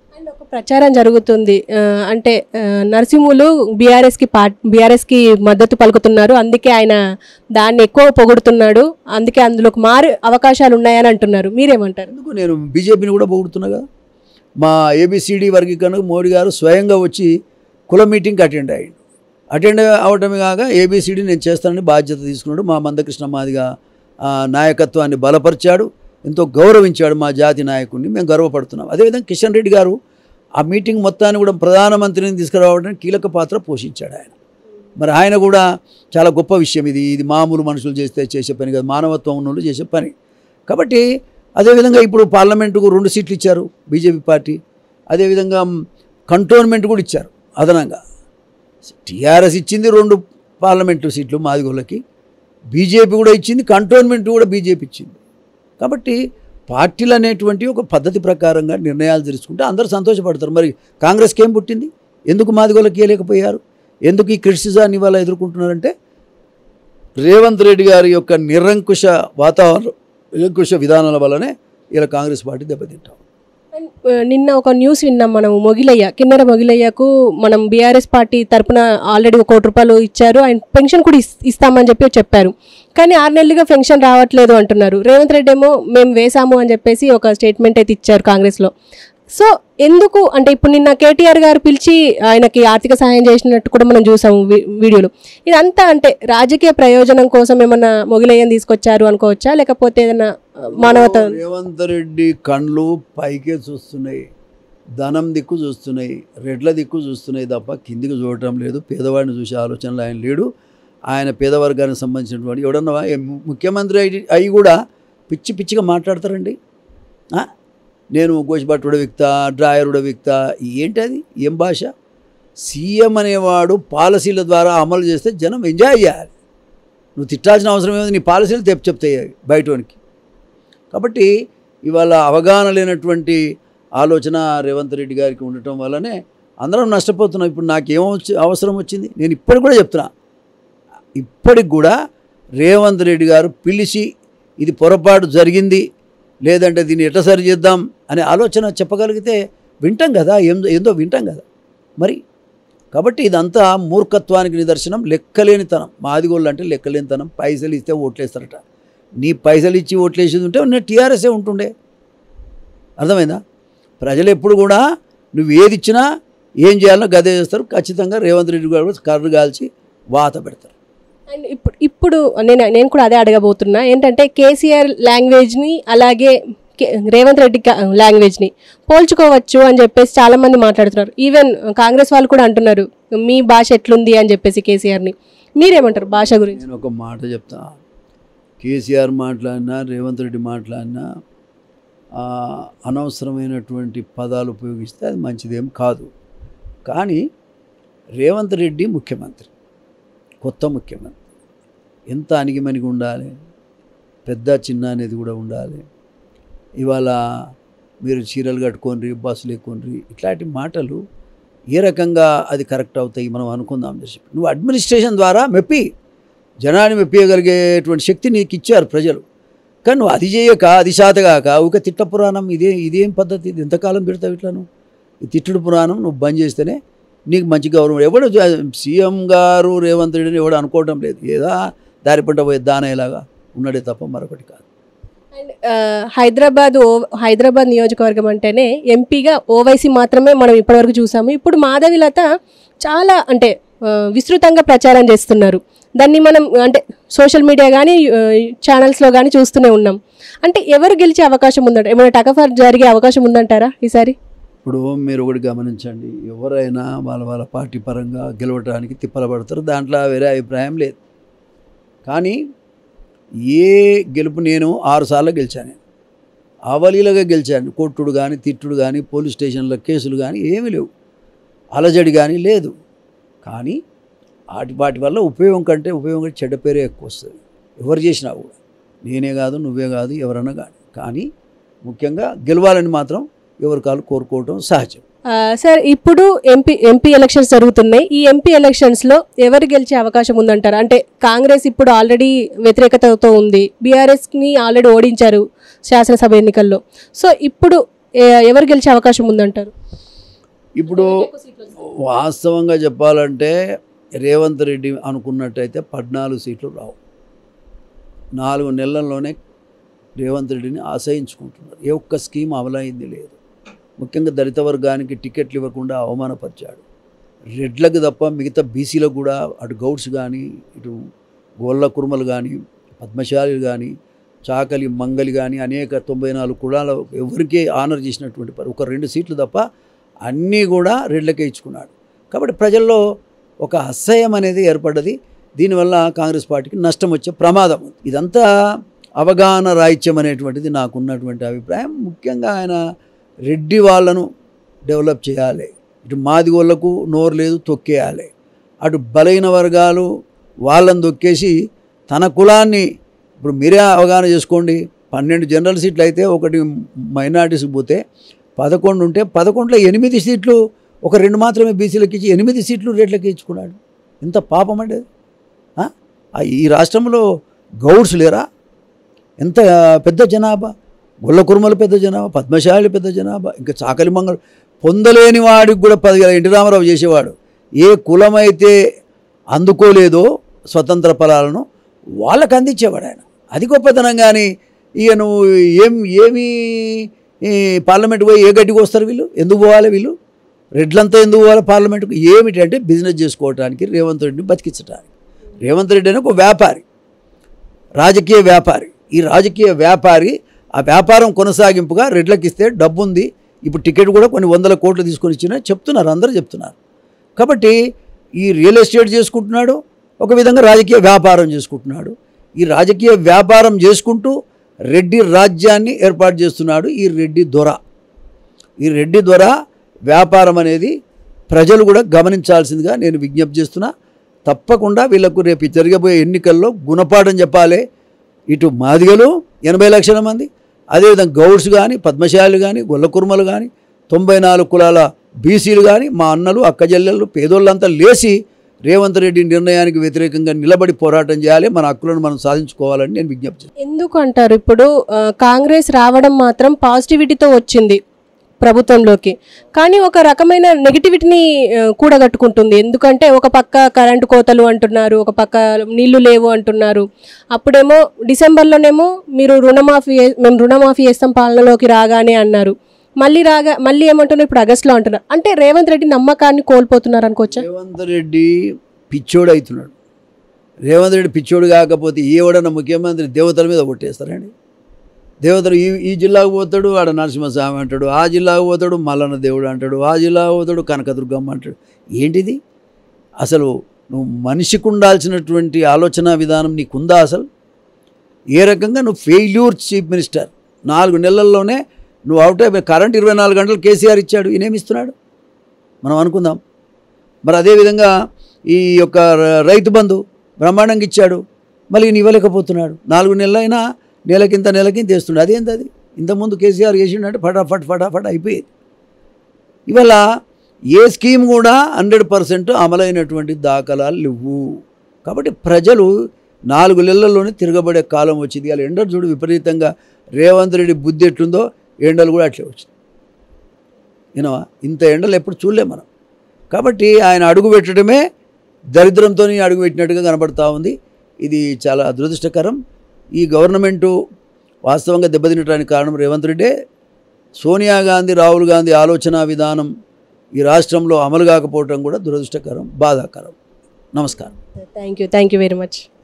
And ఒక ప్రచారం జరుగుతుంది ఆ, అంటే ఆ, నరసింహులు బీఆర్ఎస్కి పార్ట్ బీఆర్ఎస్కి మద్దతు పలుకుతున్నారు అందుకే ఆయన దాన్ని ఎక్కువ పొగుడుతున్నాడు అందుకే అందులో మారు అవకాశాలు ఉన్నాయని అంటున్నారు మీరేమంటారు ఎందుకు నేను బీజేపీని కూడా పొగుడుతున్నా కదా మా ఏబిసిడి వర్గీకరణకు మోడీ గారు స్వయంగా వచ్చి కుల మీటింగ్కి అటెండ్ అయ్యాడు అటెండ్ అవటమే కాక ఏబిసిడి నేను చేస్తానని బాధ్యత తీసుకున్నాడు మా మందకృష్ణ మాదిగా ఆ, నాయకత్వాన్ని బలపరిచాడు ఎంతో గౌరవించాడు మా జాతి నాయకుడిని మేము గర్వపడుతున్నాం అదేవిధంగా కిషన్ రెడ్డి గారు ఆ మీటింగ్ మొత్తాన్ని కూడా ప్రధానమంత్రిని తీసుకురావడానికి కీలక పాత్ర పోషించాడు ఆయన మరి ఆయన కూడా చాలా గొప్ప విషయం ఇది ఇది మామూలు మనుషులు చేస్తే చేసే పని కాదు మానవత్వం ఉన్న వాళ్ళు చేసే పని కాబట్టి అదేవిధంగా ఇప్పుడు పార్లమెంటుకు రెండు సీట్లు ఇచ్చారు బీజేపీ పార్టీ అదేవిధంగా కంటోన్మెంట్ కూడా ఇచ్చారు అదనంగా టీఆర్ఎస్ ఇచ్చింది రెండు పార్లమెంటు సీట్లు మాదిగోళ్ళకి బీజేపీ కూడా ఇచ్చింది కంటోన్మెంట్ కూడా బీజేపీ ఇచ్చింది కాబట్టి పార్టీలు అనేటువంటి ఒక పద్ధతి ప్రకారంగా నిర్ణయాలు తీసుకుంటే అందరూ సంతోషపడతారు మరి కాంగ్రెస్కి ఏం పుట్టింది ఎందుకు మాదిగోళ్ళకి ఇవ్వలేకపోయారు ఎందుకు ఈ క్రిటిసిజాన్ని ఇవాళ ఎదుర్కొంటున్నారంటే రేవంత్ రెడ్డి గారి యొక్క నిరంకుశ వాతావరణం నిరంకుశ విధానాల వల్లనే ఇలా కాంగ్రెస్ పార్టీ దెబ్బతింటాం అండ్, ఆ, నిన్న ఒక న్యూస్ విన్నాం మనం మొగిలయ్య కిన్నెర మొగిలయ్యకు మనం బీఆర్ఎస్ పార్టీ తరపున ఆల్రెడీ ఒక కోటి రూపాయలు ఇచ్చారు ఆయన పెన్షన్ కూడా ఇస్- ఇస్తామని చెప్పి చెప్పారు కానీ ఆరు నెలలుగా పెన్షన్ రావట్లేదు అంటున్నారు రేవంత్ రెడ్డి ఏమో మేము వేసాము అని చెప్పేసి ఒక స్టేట్మెంట్ అయితే ఇచ్చారు కాంగ్రెస్లో సో ఎందుకు అంటే ఇప్పుడు నిన్న కేటీఆర్ గారు పిలిచి ఆయనకి ఆర్థిక సహాయం చేసినట్టు కూడా మనం చూసాము వీ- వీడియోలో ఇదంతా అంటే రాజకీయ ప్రయోజనం కోసం ఏమన్నా మొగిలయ్యని తీసుకొచ్చారు అనుకోవచ్చా లేకపోతే ఏదైనా ఆ, మానవత రేవంత్ రెడ్డి కండ్లు పైకే చూస్తున్నాయి ధనం దిక్కు చూస్తున్నాయి రెడ్ల దిక్కు చూస్తున్నాయి తప్ప కిందికి చూడటం లేదు పేదవాడిని చూసే ఆలోచనలు ఆయన లేడు ఆయన పేదవర్గానికి సంబంధించినటువంటి ఎవడన్నా ఏ ము- ముఖ్యమంత్రి అయి అయి కూడా పిచ్చి పిచ్చిగా మాట్లాడతారండి ఆ? నేను గోచిబట్టుడ విక్త డ్రాయరుడ విక్త ఏంటి అది ఏం భాష సీఎం అనేవాడు పాలసీల ద్వారా అమలు చేస్తే జనం ఎంజాయ్ చేయాలి నువ్వు తిట్టాల్సిన అవసరం ఏముంది నీ పాలసీలు తెప్పి చెప్తాయి బయటోనికి కాబట్టి ఇవాళ అవగాహన లేనటువంటి ఆలోచన రేవంత్ రెడ్డి గారికి ఉండటం వల్లనే అందరం నష్టపోతున్నాం ఇప్పుడు నాకేం వచ్చి అవసరం వచ్చింది నేను ఇప్పటికి కూడా చెప్తున్నా ఇప్పటికి కూడా రేవంత్ రెడ్డి గారు పిలిచి ఇది పొరపాటు జరిగింది లేదంటే దీన్ని ఎట్లా సరి చేద్దాం అనే ఆలోచన చెప్పగలిగితే వింటాం కదా ఏం ఏందో వింటాం కదా మరి కాబట్టి ఇదంతా మూర్ఖత్వానికి నిదర్శనం లెక్కలేనితనం మాదిగోళ్ళు అంటే లెక్కలేనితనం పైసలు ఇస్తే ఓట్లేస్తారట నీ పైసలు ఇచ్చి ఓట్లేసేది ఉంటే నేను టీఆర్ఎస్ఏ ఉంటుండే అర్థమైందా ప్రజలు ఎప్పుడు కూడా నువ్వు ఏది ఇచ్చినా ఏం చేయాలనో గదే చేస్తారు ఖచ్చితంగా రేవంత్ రెడ్డి గారు కర్రు కాల్చి వాత పెడతారు అండ్ ఇప్పుడు ఇప్పుడు నేను నేను కూడా అదే అడగబోతున్నా ఏంటంటే కేసీఆర్ లాంగ్వేజ్ని అలాగే కే- రేవంత్ రెడ్డి కా- లాంగ్వేజ్ని పోల్చుకోవచ్చు అని చెప్పేసి చాలా మంది మాట్లాడుతున్నారు ఈవెన్ కాంగ్రెస్ వాళ్ళు కూడా అంటున్నారు మీ భాష ఎట్లుంది అని చెప్పేసి కేసీఆర్ని మీరేమంటారు భాష గురించి నేను ఒక మాట చెప్తా కేసీఆర్ మాట్లాడినా రేవంత్ రెడ్డి మాట్లాడినా ఆ, అనవసరమైనటువంటి పదాలు ఉపయోగిస్తే అది మంచిదేం కాదు కానీ రేవంత్ రెడ్డి ముఖ్యమంత్రి కొత్త ముఖ్యమంత్రి ఎంత అణిగిమణిగి ఉండాలి పెద్ద చిన్న అనేది కూడా ఉండాలి ఇవాళ మీరు చీరలు కట్టుకోండి బస్సులు ఎక్కుండ్రి ఇట్లాంటి మాటలు ఏ రకంగా అది కరెక్ట్ అవుతాయి మనం అనుకుందాం అని చెప్పి నువ్వు అడ్మినిస్ట్రేషన్ ద్వారా మెప్పి జనాన్ని మెప్పియగలిగేటువంటి శక్తి నీకు ఇచ్చారు ప్రజలు కానీ నువ్వు అది చేయక అది శాతగాక ఒక తిట్ల పురాణం ఇదే ఇదేం పద్ధతి ఇది ఎంతకాలం పెడతావు ఇట్లా నువ్వు ఈ తిట్టుడు పురాణం నువ్వు బంద్ చేస్తేనే నీకు మంచి గౌరవం ఎవడు సీఎం గారు రేవంత్ రెడ్డిని ఎవడు అనుకోవటం లేదు ఏదా దారి పంట పోయే దానయ్యేలాగా ఉన్నాడే తప్ప మరొకటి కాదు అండ్ ఆ, హైదరాబాద్ ఓ హైదరాబాద్ నియోజకవర్గం అంటేనే ఎంపీగా ఓవైసీ మాత్రమే మనం ఇప్పటివరకు చూసాము ఇప్పుడు మాధవిలత చాలా అంటే ఆ, విస్తృతంగా ప్రచారం చేస్తున్నారు దాన్ని మనం అంటే సోషల్ మీడియా కానీ ఛానల్స్లో కానీ చూస్తూనే ఉన్నాం అంటే ఎవరు గెలిచే అవకాశం ఉందంట ఏమైనా టకఫర్ జరిగే అవకాశం ఉందంటారా ఈసారి ఇప్పుడు మీరు ఒకటి గమనించండి ఎవరైనా వాళ్ళ వాళ్ళ పార్టీ పరంగా గెలవడానికి తిప్పల పడతారు దాంట్లో వేరే అభిప్రాయం లేదు కానీ ఏ గెలుపు నేను ఆరు సార్లు గెలిచాను అవలీలగా గెలిచాను కొట్టుడు కానీ తిట్టుడు కానీ పోలీస్ స్టేషన్లో కేసులు కానీ ఏమీ లేవు అలజడి కానీ లేదు కానీ వాటి వాటి వల్ల ఉపయోగం కంటే ఉపయోగం కంటే చెడ్డ పేరే ఎక్కువ వస్తుంది ఎవరు చేసినా కూడా నేనే కాదు నువ్వే కాదు ఎవరన్నా కానీ కానీ ముఖ్యంగా గెలవాలని మాత్రం ఎవరి కాలు కోరుకోవటం సహజం ఆ, సార్ ఇప్పుడు ఎంపీ ఎంపీ ఎలక్షన్స్ జరుగుతున్నాయి ఈ ఎంపీ ఎలక్షన్స్లో ఎవరు గెలిచే అవకాశం ఉందంటారు అంటే కాంగ్రెస్ ఇప్పుడు ఆల్రెడీ వ్యతిరేకతతో ఉంది బీఆర్ఎస్ని ఆల్రెడీ ఓడించారు శాసనసభ ఎన్నికల్లో సో ఇప్పుడు ఏ- ఎవరు గెలిచే అవకాశం ఉందంటారు ఇప్పుడు వాస్తవంగా చెప్పాలంటే రేవంత్ రెడ్డి అనుకున్నట్టయితే పద్నాలుగు సీట్లు రావు నాలుగు నెలల్లోనే రేవంత్ రెడ్డిని ఆశ్రయించుకుంటున్నారు ఏ ఒక్క స్కీమ్ అమలైంది లేదు ముఖ్యంగా దళిత వర్గానికి టికెట్లు ఇవ్వకుండా అవమానపరిచాడు రెడ్లకు తప్ప మిగతా బీసీలకు కూడా అటు గౌడ్స్ కానీ ఇటు గోళ్ళ కుర్మలు కానీ పద్మశాలి కానీ చాకలి మంగలి కానీ అనేక తొంభై నాలుగు కులాల ఎవరికీ ఆనర్ చేసినటువంటి పరి ఒక రెండు సీట్లు తప్ప అన్నీ కూడా రెడ్లకే ఇచ్చుకున్నాడు కాబట్టి ప్రజల్లో ఒక అసహ్యం అనేది ఏర్పడ్డది దీనివల్ల కాంగ్రెస్ పార్టీకి నష్టం వచ్చే ప్రమాదం ఉంది ఇదంతా అవగాహన రాహిత్యం అనేటువంటిది నాకున్నటువంటి అభిప్రాయం ముఖ్యంగా ఆయన రెడ్డి వాళ్ళను డెవలప్ చేయాలి ఇటు మాదిగోళ్లకు నోరు లేదు తొక్కేయాలి అటు బలైన వర్గాలు వాళ్ళని తొక్కేసి తన కులాన్ని ఇప్పుడు మీరే అవగాహన చేసుకోండి పన్నెండు జనరల్ సీట్లు అయితే ఒకటి మైనార్టీస్కి పోతే పదకొండు ఉంటే పదకొండులో ఎనిమిది సీట్లు ఒక రెండు మాత్రమే బీసీలకు ఇచ్చి ఎనిమిది సీట్లు రేట్లకి ఇచ్చుకున్నాడు ఇంత పాపం అంటే ఆ? ఆ ఈ రాష్ట్రంలో గౌడ్స్ లేరా ఎంత పెద్ద జనాభా గొల్ల కుర్మలు పెద్ద జనాభా పద్మశాలి పెద్ద జనాభా ఇంకా చాకలి మంగళ పొందలేని వాడికి కూడా పది ఎన్టీ రామారావు చేసేవాడు ఏ కులమైతే అందుకోలేదో స్వతంత్ర ఫలాలను వాళ్ళకి అందించేవాడు ఆయన అది గొప్పతనం కానీ ఇక నువ్వు ఏం ఏమి ఈ పార్లమెంట్ పోయి ఏ గడ్డికి వస్తారు వీళ్ళు ఎందుకు పోవాలి వీళ్ళు రెడ్లంతా ఎందుకు పోవాలి పార్లమెంట్కు ఏమిటంటే బిజినెస్ చేసుకోవడానికి రేవంత్ రెడ్డిని బతికించడానికి రేవంత్ రెడ్డి అని ఒక వ్యాపారి రాజకీయ వ్యాపారి ఈ రాజకీయ వ్యాపారి ఆ వ్యాపారం కొనసాగింపుగా రెడ్లకి ఇస్తే డబ్బు ఉంది ఇప్పుడు టికెట్ కూడా కొన్ని వందల కోట్లు తీసుకొని ఇచ్చినా చెప్తున్నారు అందరూ చెప్తున్నారు కాబట్టి ఈ రియల్ ఎస్టేట్ చేసుకుంటున్నాడు ఒక విధంగా రాజకీయ వ్యాపారం చేసుకుంటున్నాడు ఈ రాజకీయ వ్యాపారం చేసుకుంటూ రెడ్డి రాజ్యాన్ని ఏర్పాటు చేస్తున్నాడు ఈ రెడ్డి దొర ఈ రెడ్డి దొర వ్యాపారం అనేది ప్రజలు కూడా గమనించాల్సిందిగా నేను విజ్ఞప్తి చేస్తున్నా తప్పకుండా వీళ్ళకు రేపు జరగబోయే ఎన్నికల్లో గుణపాఠం చెప్పాలి ఇటు మాదిగలు ఎనభై లక్షల మంది అదేవిధంగా గౌడ్స్ కానీ పద్మశాలు కానీ గొల్ల కుర్మలు కానీ తొంభై నాలుగు కులాల బీసీలు కానీ మా అన్నలు అక్కజల్లెలు పేదోళ్ళంతా లేచి రేవంత్ రెడ్డి నిర్ణయానికి వ్యతిరేకంగా నిలబడి పోరాటం చేయాలి మన హక్కులను మనం సాధించుకోవాలని నేను విజ్ఞప్తి చేస్తున్నాను. ఎందుకు అంటారు ఇప్పుడు ఆ, కాంగ్రెస్ రావడం మాత్రం పాజిటివిటీతో వచ్చింది ప్రభుత్వంలోకి కానీ ఒక రకమైన నెగిటివిటీని ఆ, కూడగట్టుకుంటుంది ఎందుకంటే ఒక పక్క కరెంటు కోతలు అంటున్నారు ఒక పక్క నీళ్లు లేవు అంటున్నారు అప్పుడేమో డిసెంబర్లోనేమో మీరు రుణమాఫీ చే- మేము రుణమాఫీ చేస్తాం పాలనలోకి రాగానే అన్నారు మళ్ళీ రాగా మళ్ళీ ఏమంటున్నారు ఇప్పుడు ఆగస్టులో అంటున్నారు అంటే రేవంత్ రెడ్డి నమ్మకాన్ని కోల్పోతున్నారు అనుకోవచ్చా రేవంత్ రెడ్డి పిచ్చోడు అవుతున్నాడు రేవంత్ రెడ్డి పిచ్చోడు కాకపోతే ఎవడన్నా ముఖ్యమంత్రి దేవతల మీద కొట్టేస్తారండి దేవతలు ఈ ఈ జిల్లాకు పోతాడు ఆడ నరసింహస్వామి అంటాడు ఆ జిల్లాకు పోతాడు మల్లన్న దేవుడు అంటాడు ఆ జిల్లాకు పోతాడు కనకదుర్గమ్మ అంటాడు ఏంటిది అసలు నువ్వు మనిషికి ఉండాల్సినటువంటి ఆలోచన విధానం నీకుందా అసలు ఏ రకంగా నువ్వు ఫెయిల్యూర్ చీఫ్ మినిస్టర్ నాలుగు నెలల్లోనే నువ్వు అవుట్ అయిపోయి కరెంట్ ఇరవై నాలుగు గంటలు కేసీఆర్ ఇచ్చాడు ఈయనేమి ఇస్తున్నాడు మనం అనుకుందాం మరి అదేవిధంగా ఈ యొక్క ర- రైతు బంధు బ్రహ్మాండంగా ఇచ్చాడు మళ్ళీ ఈయన ఇవ్వలేకపోతున్నాడు నాలుగు నెలలైనా నెలకింత నెలకింత వేస్తుండే అదేంటి అది ఇంతకుముందు కేసీఆర్ చేసిండంటే ఫటాఫట్ ఫటాఫట్ అయిపోయేది ఇవాళ ఏ స్కీమ్ కూడా హండ్రెడ్ పర్సెంట్ అమలైనటువంటి దాఖలాలు లేవు కాబట్టి ప్రజలు నాలుగు నెలల్లోనే తిరగబడే కాలం వచ్చింది ఇవాళ ఎండలు చూడు విపరీతంగా రేవంత్ రెడ్డి బుద్ధి ఎట్లుందో ఎండలు కూడా అట్లే వచ్చింది వినవా ఇంత ఎండలు ఎప్పుడు చూడలేం మనం కాబట్టి ఆయన అడుగు పెట్టడమే దరిద్రంతో అడుగు పెట్టినట్టుగా కనబడతా ఉంది ఇది చాలా దురదృష్టకరం ఈ గవర్నమెంటు వాస్తవంగా దెబ్బతినడానికి కారణం రేవంత్ రెడ్డే సోనియా గాంధీ రాహుల్ గాంధీ ఆలోచన విధానం ఈ రాష్ట్రంలో అమలు కాకపోవటం కూడా దురదృష్టకరం బాధాకరం నమస్కారం thank you thank you very much